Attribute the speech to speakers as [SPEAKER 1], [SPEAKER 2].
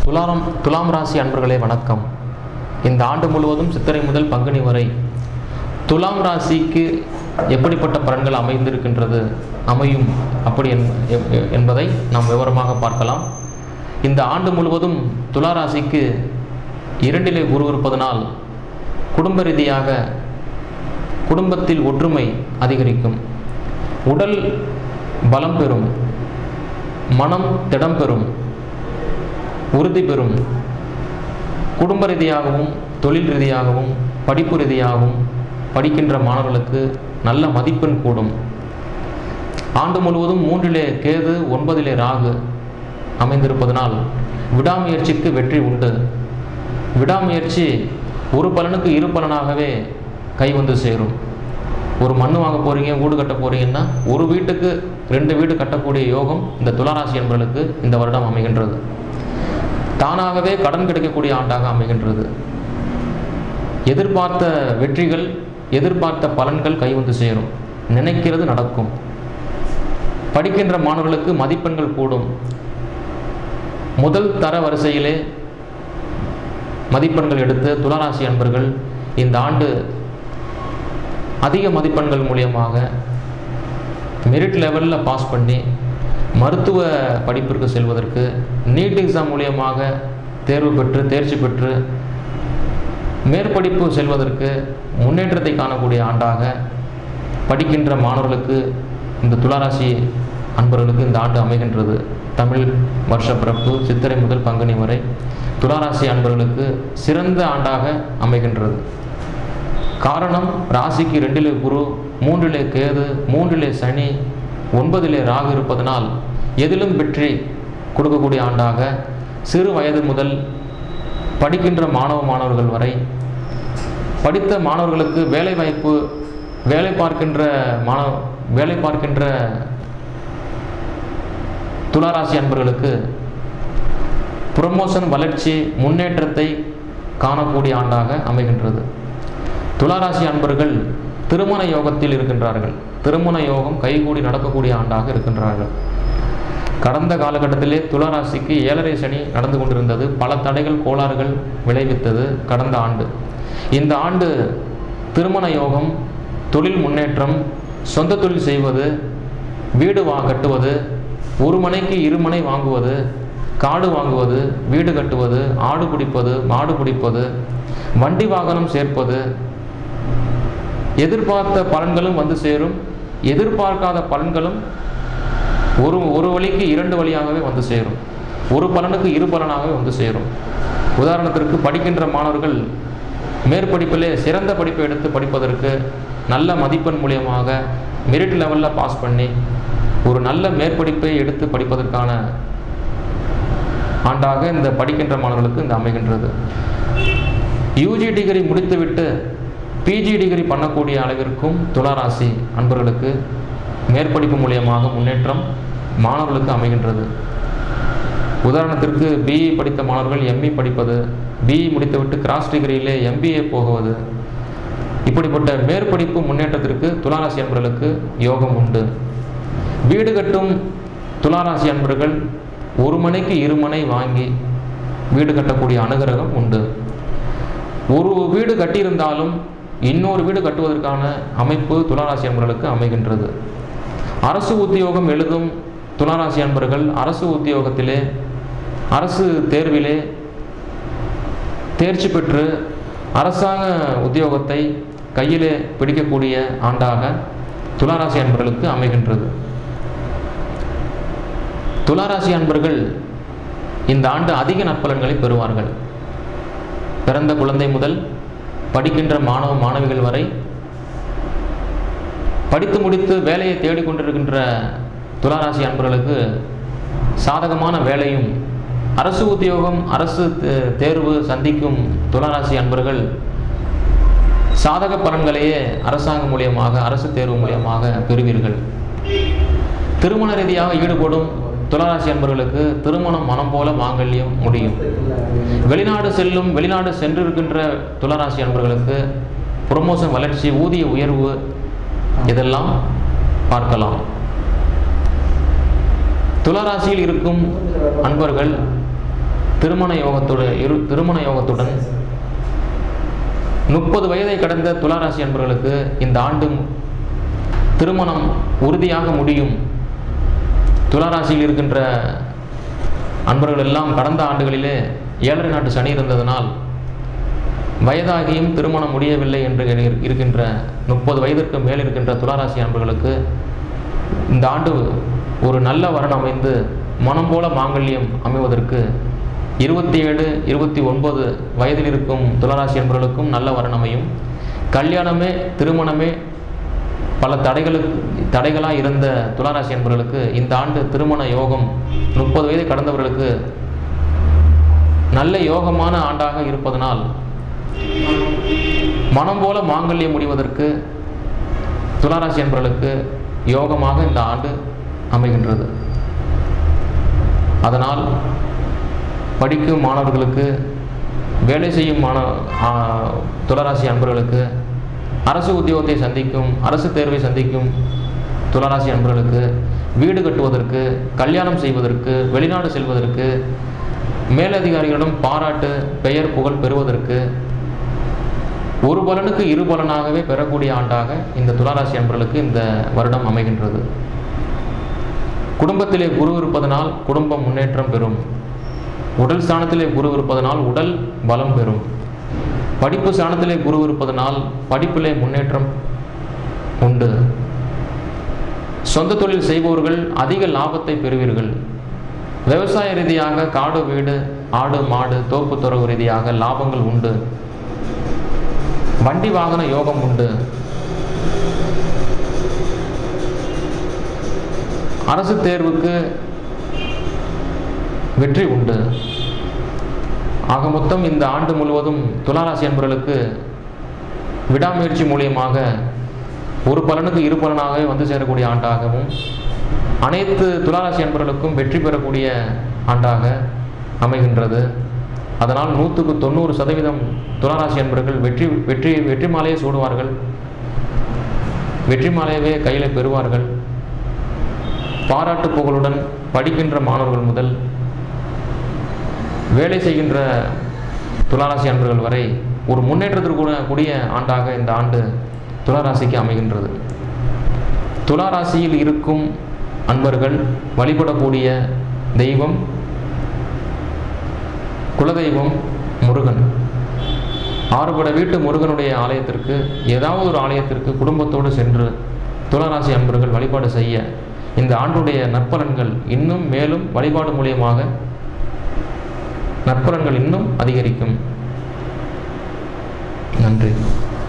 [SPEAKER 1] துலாம் துலாம் ராசி அன்பர்களே வணக்கம் இந்த ஆண்டு முழுவதும் சித்திரை முதல் பங்குனி வரை துலாம் ராசிக்கு எப்படிப்பட்ட பலன்கள் அமைந்திருக்கின்றது அமையும் அப்படி என்- எ- என்பதை நாம் விவரமாக பார்க்கலாம் இந்த ஆண்டு முழுவதும் துலா ராசிக்கு இரண்டிலே குரு இருப்பதனால் குடும்ப ரீதியாக குடும்பத்தில் ஒற்றுமை அதிகரிக்கும் உடல் பலம் பெறும் மனம் திடம் பெறும் உறுதி பெறும் குடும்ப ரீதியாகவும் தொழில் ரீதியாகவும் படிப்பு ரீதியாகவும் படிக்கின்ற மாணவர்களுக்கு நல்ல மதிப்பெண் கூடும் ஆண்டு முழுவதும் மூன்றிலே கேது ஒன்பதிலே ராகு அமைந்திருப்பதனால் விடாமுயற்சிக்கு வெற்றி உண்டு விடாமுயற்சி ஒரு பலனுக்கு இரு பலனாகவே கை வந்து சேரும் ஒரு மண் வாங்க போறீங்க வீடு கட்ட போறீங்கன்னா ஒரு வீட்டுக்கு ரெண்டு வீடு கட்டக்கூடிய யோகம் இந்த துளாராசி என்பவர்களுக்கு இந்த வருடம் அமைகின்றது தானாகவே கடன் கிடைக்கக்கூடிய ஆண்டாக அமைகின்றது எதிர்பார்த்த வெற்றிகள் எதிர்பார்த்த பலன்கள் கை வந்து சேரும் நினைக்கிறது நடக்கும் படிக்கின்ற மாணவர்களுக்கு மதிப்பெண்கள் கூடும் முதல் தர வரிசையிலே மதிப்பெண்கள் எடுத்து துளாராசி அன்பர்கள் இந்த ஆண்டு அதிக மதிப்பெண்கள் மூலியமாக மெரிட் லெவலில் பாஸ் பண்ணி மருத்துவ படிப்பிற்கு செல்வதற்கு நீட் எக்ஸாம் மூலியமாக தேர்வு பெற்று தேர்ச்சி பெற்று மேற்படிப்பு செல்வதற்கு முன்னேற்றத்தை காணக்கூடிய ஆண்டாக படிக்கின்ற மாணவர்களுக்கு இந்த துளாராசி அன்பர்களுக்கு இந்த ஆண்டு அமைகின்றது தமிழ் வருஷ பிறப்பு சித்திரை முதல் பங்குனி வரை துளாராசி அன்பர்களுக்கு சிறந்த ஆண்டாக அமைகின்றது காரணம் ராசிக்கு ரெண்டிலே குரு மூன்றிலே கேது மூன்றிலே சனி ஒன்பதிலே ராகு இருப்பதனால் எதிலும் வெற்றி கொடுக்கக்கூடிய ஆண்டாக சிறு வயது முதல் படிக்கின்ற மாணவ மாணவர்கள் வரை படித்த மாணவர்களுக்கு வேலை வாய்ப்பு வேலை பார்க்கின்ற மாணவ வேலை பார்க்கின்ற துளாராசி அன்பர்களுக்கு ப்ரொமோஷன் வளர்ச்சி முன்னேற்றத்தை காணக்கூடிய ஆண்டாக அமைகின்றது துளாராசி அன்பர்கள் திருமண யோகத்தில் இருக்கின்றார்கள் திருமண யோகம் கைகூடி நடக்கக்கூடிய ஆண்டாக இருக்கின்றார்கள் கடந்த காலகட்டத்திலே துளாராசிக்கு ஏழரை சனி நடந்து கொண்டிருந்தது பல தடைகள் கோளாறுகள் விளைவித்தது கடந்த ஆண்டு இந்த ஆண்டு திருமண யோகம் தொழில் முன்னேற்றம் சொந்த தொழில் செய்வது வீடு வா கட்டுவது ஒரு மனைக்கு இரு மனை வாங்குவது காடு வாங்குவது வீடு கட்டுவது ஆடு பிடிப்பது மாடு பிடிப்பது வண்டி வாகனம் சேர்ப்பது எதிர்பார்த்த பலன்களும் வந்து சேரும் எதிர்பார்க்காத பலன்களும் ஒரு ஒரு வழிக்கு இரண்டு வழியாகவே வந்து சேரும் ஒரு பலனுக்கு இரு பலனாகவே வந்து சேரும் உதாரணத்திற்கு படிக்கின்ற மாணவர்கள் மேற்படிப்பிலே சிறந்த படிப்பை எடுத்து படிப்பதற்கு நல்ல மதிப்பெண் மூலியமாக மெரிட் லெவலில் பாஸ் பண்ணி ஒரு நல்ல மேற்படிப்பை எடுத்து படிப்பதற்கான ஆண்டாக இந்த படிக்கின்ற மாணவர்களுக்கு இந்த அமைகின்றது யூஜி டிகிரி முடித்துவிட்டு பிஜி டிகிரி பண்ணக்கூடிய அளவிற்கும் துளாராசி அன்பர்களுக்கு மேற்படிப்பு மூலியமாக முன்னேற்றம் மாணவர்களுக்கு அமைகின்றது உதாரணத்திற்கு பிஇ படித்த மாணவர்கள் எம்இ படிப்பது பிஇ முடித்துவிட்டு கிராஸ் டிகிரியிலே எம்பிஏ போகுவது இப்படிப்பட்ட மேற்படிப்பு முன்னேற்றத்திற்கு துளாராசி அன்பர்களுக்கு யோகம் உண்டு வீடு கட்டும் துளாராசி அன்பர்கள் ஒரு மனைக்கு இரு மனை வாங்கி வீடு கட்டக்கூடிய அனுகிரகம் உண்டு ஒரு வீடு கட்டியிருந்தாலும் இன்னொரு வீடு கட்டுவதற்கான அமைப்பு துளாராசி அன்பர்களுக்கு அமைகின்றது அரசு உத்தியோகம் எழுதும் துளாராசி அன்பர்கள் அரசு உத்தியோகத்திலே அரசு தேர்விலே தேர்ச்சி பெற்று அரசாங்க உத்தியோகத்தை கையிலே பிடிக்கக்கூடிய ஆண்டாக துளாராசி அன்பர்களுக்கு அமைகின்றது துளாராசி அன்பர்கள் இந்த ஆண்டு அதிக நற்பலன்களை பெறுவார்கள் பிறந்த குழந்தை முதல் படிக்கின்ற மாணவ மாணவிகள் வரை படித்து முடித்து வேலையை தேடிக்கொண்டிருக்கின்ற துளாராசி அன்பர்களுக்கு சாதகமான வேலையும் அரசு உத்தியோகம் அரசு தே- தேர்வு சந்திக்கும் துளாராசி அன்பர்கள் சாதக பலன்களையே அரசாங்கம் மூலியமாக அரசு தேர்வு மூலியமாக பெறுவீர்கள் திருமண ரீதியாக ஈடுபடும் துளாராசி அன்பர்களுக்கு திருமணம் மனம் போல மாங்கல்யம் முடியும் வெளிநாடு செல்லும் வெளிநாடு சென்றிருக்கின்ற துளாராசி அன்பர்களுக்கு ப்ரொமோஷன் வளர்ச்சி ஊதிய உயர்வு இதெல்லாம் பார்க்கலாம் துளாராசியில் இருக்கும் அன்பர்கள் திருமண யோகத்துடன் இரு திருமண யோகத்துடன் முப்பது வயதை கடந்த துளாராசி அன்பர்களுக்கு இந்த ஆண்டு திருமணம் உறுதியாக முடியும் துளாராசியில் இருக்கின்ற அன்பர்கள் எல்லாம் கடந்த ஆண்டுகளிலே ஏழரை நாட்டு சனி இருந்ததனால் வயதாகியும் திருமணம் முடியவில்லை என்று இரு- இருக்கின்ற முப்பது வயதிற்கு மேல் இருக்கின்ற துளாராசி அன்பர்களுக்கு இந்த ஆண்டு ஒரு நல்ல வரன் அமைந்து மனம் போல மாங்கல்யம் அமைவதற்கு இருபத்தி ஏழு இருபத்தி ஒன்பது வயதில் இருக்கும் துளராசி என்பவர்களுக்கும் நல்ல வரன் அமையும் கல்யாணமே திருமணமே பல தடைகளுக்கு தடைகளாக இருந்த துளாராசி என்பவர்களுக்கு இந்த ஆண்டு திருமண யோகம் முப்பது வயது கடந்தவர்களுக்கு நல்ல யோகமான ஆண்டாக இருப்பதனால் மனம் போல மாங்கல்யம் முடிவதற்கு துளாராசி என்பவர்களுக்கு யோகமாக இந்த ஆண்டு அமைகின்றது அதனால் படிக்கும் மாணவர்களுக்கு வேலை செய்யும் மாணவ ஆ, துளராசி அன்பர்களுக்கு அரசு உத்தியோகத்தை சந்திக்கும் அரசு தேர்வை சந்திக்கும் துளராசி அன்பர்களுக்கு வீடு கட்டுவதற்கு கல்யாணம் செய்வதற்கு வெளிநாடு செல்வதற்கு மேலதிகாரிகளிடம் பாராட்டு பெயர் புகழ் பெறுவதற்கு ஒரு பலனுக்கு இரு பலனாகவே பெறக்கூடிய ஆண்டாக இந்த துளாராசி அன்பர்களுக்கு இந்த வருடம் அமைகின்றது குடும்பத்திலே குரு இருப்பதனால் குடும்பம் முன்னேற்றம் பெறும் உடல் ஸ்தானத்திலே குரு இருப்பதனால் உடல் பலம் பெறும் படிப்பு ஸ்தானத்திலே குரு இருப்பதனால் படிப்பிலே முன்னேற்றம் உண்டு சொந்த தொழில் செய்பவர்கள் அதிக லாபத்தை பெறுவீர்கள் விவசாய ரீதியாக காடு வீடு ஆடு மாடு தோப்பு துறவு ரீதியாக லாபங்கள் உண்டு வண்டி வாகன யோகம் உண்டு அரசு தேர்வுக்கு வெற்றி உண்டு ஆக மொத்தம் இந்த ஆண்டு முழுவதும் துளாராசி அன்பர்களுக்கு விடாமுயற்சி மூலியமாக ஒரு பலனுக்கு இரு பலனாகவே வந்து சேரக்கூடிய ஆண்டாகவும் அனைத்து துளாராசி அன்பர்களுக்கும் வெற்றி பெறக்கூடிய ஆண்டாக அமைகின்றது அதனால் நூற்றுக்கு தொண்ணூறு சதவீதம் துளாராசி அன்பர்கள் வெற்றி வெற்றி வெற்றி மாலையை சூடுவார்கள் வெற்றி மாலையவே கையில் பெறுவார்கள் பாராட்டு புகழுடன் படிக்கின்ற மாணவர்கள் முதல் வேலை செய்கின்ற துளாராசி அன்பர்கள் வரை ஒரு முன்னேற்றத்திற்கு கூட கூடிய ஆண்டாக இந்த ஆண்டு துளாராசிக்கு அமைகின்றது துளாராசியில் இருக்கும் அன்பர்கள் வழிபடக்கூடிய தெய்வம் குலதெய்வம் முருகன் ஆறுபட வீட்டு முருகனுடைய ஆலயத்திற்கு ஏதாவது ஒரு ஆலயத்திற்கு குடும்பத்தோடு சென்று துளாராசி அன்பர்கள் வழிபாடு செய்ய இந்த ஆண்டுடைய நற்பலன்கள் இன்னும் மேலும் வழிபாடு மூலியமாக நற்பலன்கள் இன்னும் அதிகரிக்கும் நன்றி